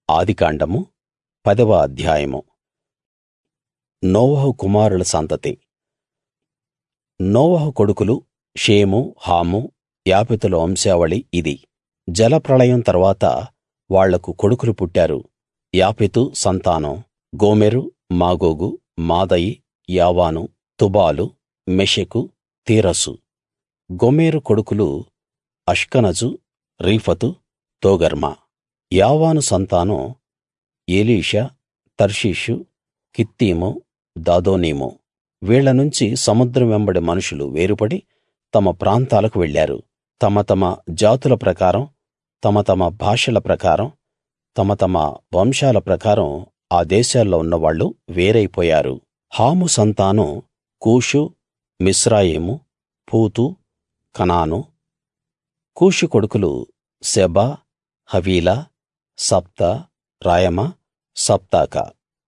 ఆదికాండము పదవ అధ్యాయము నోవహు కుమారుల సంతతి నోవహు కొడుకులు షేము హాము యాపెతుల వంశావళి ఇది జలప్రళయం తరువాత వాళ్లకు కొడుకులు పుట్టారు యాపెతు సంతానం గోమెరు మాగోగు మాదయి యావాను తుబాలు మెషెకు తీరసు గోమెరు కొడుకులు అష్కనజు రీఫతు తోగర్మా యావాను సంతానం ఎలీషా తర్షీషు కిత్తీము దాదోనీము వీళ్ళ నుంచి సముద్రం వెంబడి మనుషులు వేరుపడి తమ ప్రాంతాలకు వెళ్ళారు తమ తమ జాతుల ప్రకారం తమ తమ భాషల ప్రకారం తమ తమ వంశాల ప్రకారం ఆ దేశాల్లో ఉన్నవాళ్ళు వేరైపోయారు హాము సంతానం కూషు మిస్రాయిము పూతు కనాను కూషు కొడుకులు సెబా హవీలా సప్తా రాయమా సప్తాకా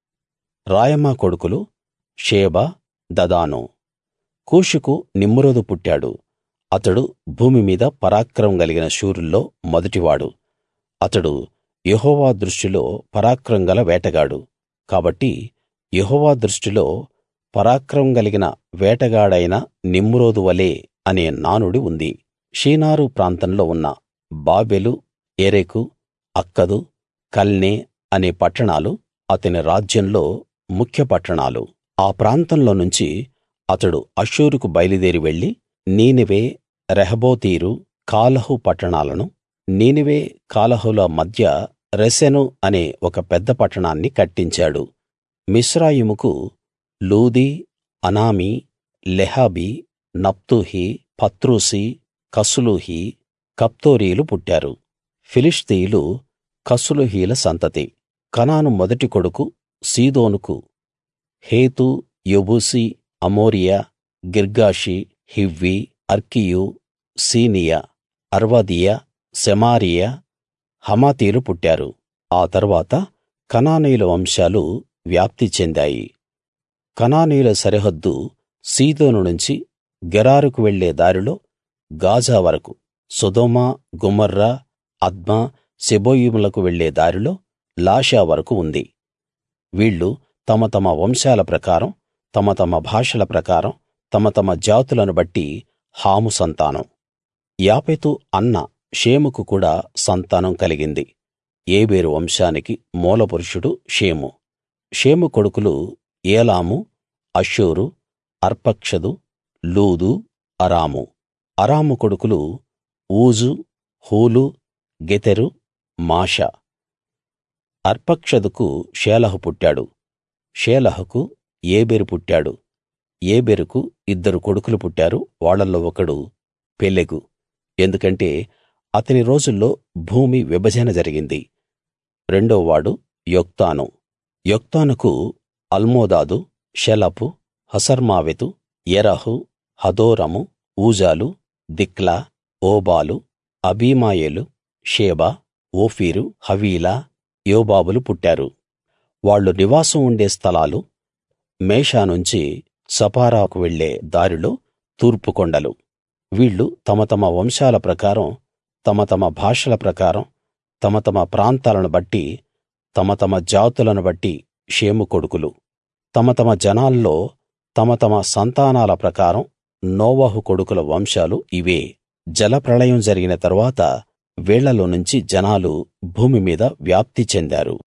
రాయమా కొడుకులు షేబ దదాను కూషుకు నిమ్రోదు పుట్టాడు అతడు భూమి మీద పరాక్రమం కలిగిన శూరుల్లో మొదటివాడు అతడు యెహోవా దృష్టిలో పరాక్రమం గల వేటగాడు కాబట్టి యెహోవా దృష్టిలో పరాక్రమం కలిగిన వేటగాడైన నిమ్రోదు వలే అనే నానుడి ఉంది షీనారు ప్రాంతంలో ఉన్న బాబెలు ఎరెకు అక్కదు కల్నే అనే పట్టణాలు అతని రాజ్యంలో ముఖ్య పట్టణాలు ఆ ప్రాంతంలో నుంచి అతడు అష్షూరుకు బయలుదేరి వెళ్లి నీనెవె రెహోబోతీరు కాలహు పట్టణాలను నీనెవె కాలహుల మధ్య రెసెను అనే ఒక పెద్ద పట్టణాన్ని కట్టించాడు మిస్రాయిముకు లూదీ అనామీ లెహాబీ నప్తుహి పత్రుసీ కస్లూహీ కఫ్తోరీలు పుట్టారు ఫిలిష్తీయులు కస్లూహీల సంతతి కనాను మొదటి కొడుకు సీదోనుకు హేతు యెబూసీ అమోరియా గిర్గాషీ హివ్వీ అర్కీయు సీనియా అర్వదీయ సెమారియా హమాతీలు పుట్టారు ఆ తరువాత కనానీయుల వంశాలు వ్యాప్తి చెందాయి కనానీయుల సరిహద్దు సీదోను నుంచి గెరారుకు వెళ్ళే దారిలో గాజా వరకు సొదొమ గొమొర్రా అద్మా సెబోయిములకు వెళ్ళే దారిలో లాషా వరకు ఉంది వీళ్ళు తమ తమ వంశాల ప్రకారం తమ తమ భాషల ప్రకారం తమ తమ జాతులను బట్టి హాము సంతానం యాపెతు అన్న షేముకు కూడా సంతానం కలిగింది ఏబేరు వంశానికి మూలపురుషుడు షేము షేము కొడుకులు ఏలాము అష్షూరు అర్పక్షదు లూదు అరాము అరాము కొడుకులు ఊజు హూలు గెతెరు మాషా అర్పక్షదుకు షేలహు పుట్టాడు షేలహుకు ఏబెరు పుట్టాడు ఏబెరుకు ఇద్దరు కొడుకులు పుట్టారు వాళ్ళల్లో ఒకడు పెలెగు ఎందుకంటే అతని రోజుల్లో భూమి విభజన జరిగింది రెండోవాడు యొక్తాను యొక్తానుకు అల్మోదాదు షెలపు హసర్మావెతు యెరహు హదోరము ఊజాలు దిక్లా ఓబాలు అబీమాయెలు షేబా ఓఫీరు హవీలా యోబాబులు పుట్టారు వాళ్ళు నివాసం ఉండే స్థలాలు మేషా నుంచి సపారాకు వెళ్ళే దారిలో తూర్పు కొండలు వీళ్ళు తమ తమ వంశాల ప్రకారం తమ తమ భాషల ప్రకారం తమ తమ ప్రాంతాలను బట్టి తమ తమ జాతులను బట్టి షేము కొడుకులు తమ తమ జనాల్లో తమ తమ సంతానాల ప్రకారం నోవహు కొడుకుల వంశాలు ఇవే జలప్రళయం జరిగిన తరువాత వీళ్ళలో నుంచి జనాలు భూమి మీద వ్యాప్తి చెందారు